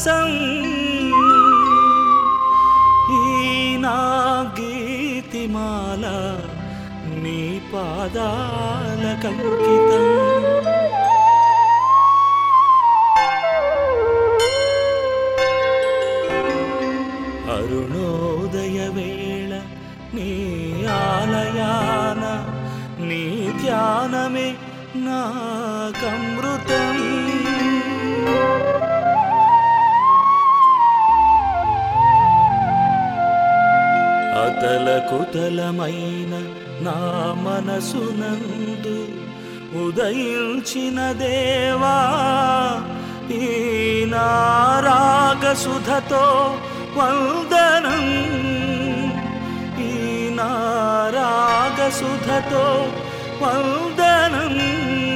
పరవశం ఈ నా గీతిమాల నీ పాదాల కంకితం అరుణోదయ వేళ నీ ఆలయాన నీ ధ్యానమే నాకమృతం అతల కుతలమైన నా మనసునందు ఉదయించిన దేవా ఈ నారాగసుధతో వందనం ఈ నారాగసుధతో వందనం